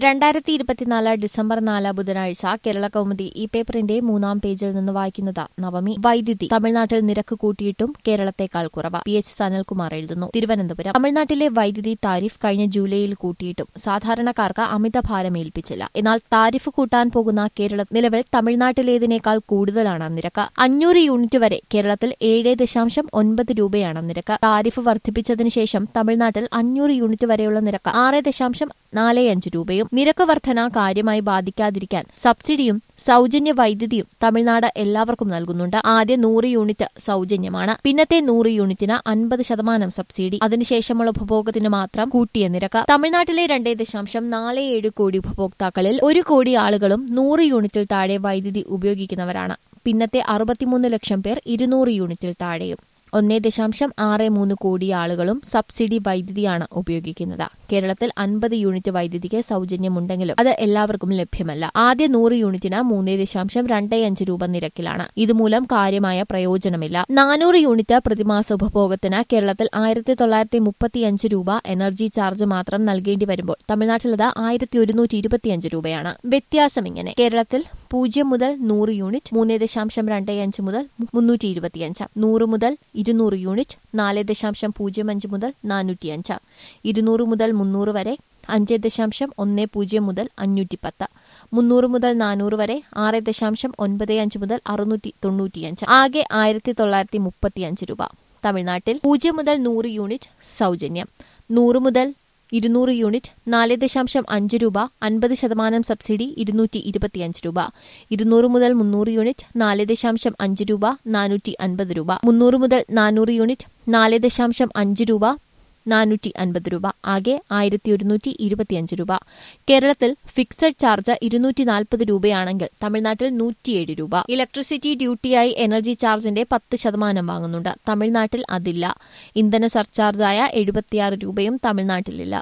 രണ്ടായിരത്തി ഇരുപത്തിനാല് ഡിസംബർ നാല് ബുധനാഴ്ച കേരള കൗമുദി ഈ പേപ്പറിന്റെ മൂന്നാം പേജിൽ നിന്ന് വായിക്കുന്നത് നവമി വൈദ്യുതി തമിഴ്നാട്ടിൽ നിരക്ക് കൂട്ടിയിട്ടും കേരളത്തെക്കാൾ കുറവ് പി എച്ച് സനൽകുമാർ എഴുതുന്നു തിരുവനന്തപുരം തമിഴ്നാട്ടിലെ വൈദ്യുതി താരിഫ് കഴിഞ്ഞ ജൂലൈയിൽ കൂട്ടിയിട്ടും സാധാരണക്കാർക്ക് അമിത ഭാരം ഏൽപ്പിച്ചില്ല എന്നാൽ താരിഫ് കൂട്ടാൻ പോകുന്ന കേരള നിലവിൽ തമിഴ്നാട്ടിലേതിനേക്കാൾ കൂടുതലാണ് നിരക്ക് അഞ്ഞൂറ് യൂണിറ്റ് വരെ കേരളത്തിൽ ഏഴ് ദശാംശം ഒൻപത് രൂപയാണ് നിരക്ക് താരിഫ് വർദ്ധിപ്പിച്ചതിന് ശേഷം തമിഴ്നാട്ടിൽ അഞ്ഞൂറ് യൂണിറ്റ് വരെയുള്ള നിരക്ക് ആറ് ദശാംശം നാല് അഞ്ച് രൂപയും നിരക്ക് വർധന കാര്യമായി ബാധിക്കാതിരിക്കാൻ സബ്സിഡിയും സൗജന്യ വൈദ്യുതിയും തമിഴ്നാട് എല്ലാവർക്കും നൽകുന്നുണ്ട് ആദ്യ നൂറ് യൂണിറ്റ് സൗജന്യമാണ് പിന്നത്തെ നൂറ് യൂണിറ്റിന് അൻപത് ശതമാനം സബ്സിഡി അതിനുശേഷമുള്ള ഉപഭോഗത്തിന് മാത്രം കൂട്ടിയ നിരക്ക് തമിഴ്നാട്ടിലെ രണ്ടേ ദശാംശം നാല് ഏഴ് കോടി ഉപഭോക്താക്കളിൽ ഒരു കോടി ആളുകളും നൂറ് യൂണിറ്റിൽ താഴെ വൈദ്യുതി ഉപയോഗിക്കുന്നവരാണ് പിന്നത്തെ അറുപത്തിമൂന്ന് ലക്ഷം പേർ ഇരുന്നൂറ് യൂണിറ്റിൽ താഴെയും ഒന്നേ ദശാംശം ആറ് മൂന്ന് കോടി ആളുകളും സബ്സിഡി വൈദ്യുതിയാണ് ഉപയോഗിക്കുന്നത് കേരളത്തിൽ അൻപത് യൂണിറ്റ് വൈദ്യുതിക്ക് സൗജന്യമുണ്ടെങ്കിലും അത് എല്ലാവർക്കും ലഭ്യമല്ല ആദ്യ നൂറ് യൂണിറ്റിന് മൂന്നേ ദശാംശം രണ്ടേ അഞ്ച് രൂപ നിരക്കിലാണ് ഇതുമൂലം കാര്യമായ പ്രയോജനമില്ല നാനൂറ് യൂണിറ്റ് പ്രതിമാസ ഉപഭോഗത്തിന് കേരളത്തിൽ ആയിരത്തി തൊള്ളായിരത്തി മുപ്പത്തിയഞ്ച് രൂപ എനർജി ചാർജ് മാത്രം നൽകേണ്ടി വരുമ്പോൾ തമിഴ്നാട്ടിലത് ആയിരത്തി ഒരുന്നൂറ്റി ഇരുപത്തിയഞ്ച് രൂപയാണ് വ്യത്യാസം ഇങ്ങനെ കേരളത്തിൽ പൂജ്യം മുതൽ നൂറ് യൂണിറ്റ് മൂന്ന് ദശാംശം രണ്ട് അഞ്ച് മുതൽ മുന്നൂറ്റി ഇരുപത്തിയഞ്ച് നൂറ് മുതൽ ഇരുന്നൂറ് യൂണിറ്റ് നാല് ദശാംശം പൂജ്യം അഞ്ച് മുതൽ നാനൂറ്റിയഞ്ച് ഇരുന്നൂറ് മുതൽ മുന്നൂറ് വരെ അഞ്ച് ദശാംശം ഒന്ന് പൂജ്യം മുതൽ അഞ്ഞൂറ്റി പത്ത് മുന്നൂറ് മുതൽ നാനൂറ് വരെ ആറ് ദശാംശം ഒൻപത് അഞ്ച് മുതൽ അറുന്നൂറ്റി തൊണ്ണൂറ്റിയഞ്ച് ആകെ ആയിരത്തി തൊള്ളായിരത്തി മുപ്പത്തിയഞ്ച് രൂപ തമിഴ്നാട്ടിൽ പൂജ്യം മുതൽ നൂറ് യൂണിറ്റ് സൗജന്യം നൂറ് മുതൽ ഇരുന്നൂറ് യൂണിറ്റ് നാല് ദശാംശം അഞ്ച് രൂപ അൻപത് ശതമാനം സബ്സിഡി ഇരുന്നൂറ്റി ഇരുപത്തിയഞ്ച് രൂപ ഇരുന്നൂറ് മുതൽ മുന്നൂറ് യൂണിറ്റ് നാല് ദശാംശം അഞ്ച് രൂപ നാനൂറ്റി അൻപത് രൂപ മുന്നൂറ് മുതൽ നാനൂറ് യൂണിറ്റ് നാല് ദശാംശം അഞ്ച് രൂപ നാനൂറ്റി അൻപത് രൂപ ആകെ ആയിരത്തി ഒരുന്നൂറ്റി ഇരുപത്തിയഞ്ച് രൂപ കേരളത്തിൽ ഫിക്സഡ് ചാർജ് ഇരുന്നൂറ്റി നാൽപ്പത് രൂപയാണെങ്കിൽ തമിഴ്നാട്ടിൽ നൂറ്റിയേഴ് രൂപ ഇലക്ട്രിസിറ്റി ഡ്യൂട്ടിയായി എനർജി ചാർജിന്റെ പത്ത് ശതമാനം വാങ്ങുന്നുണ്ട് തമിഴ്നാട്ടിൽ അതില്ല ഇന്ധന സർചാർജായ എഴുപത്തിയാറ് രൂപയും തമിഴ്നാട്ടിലില്ല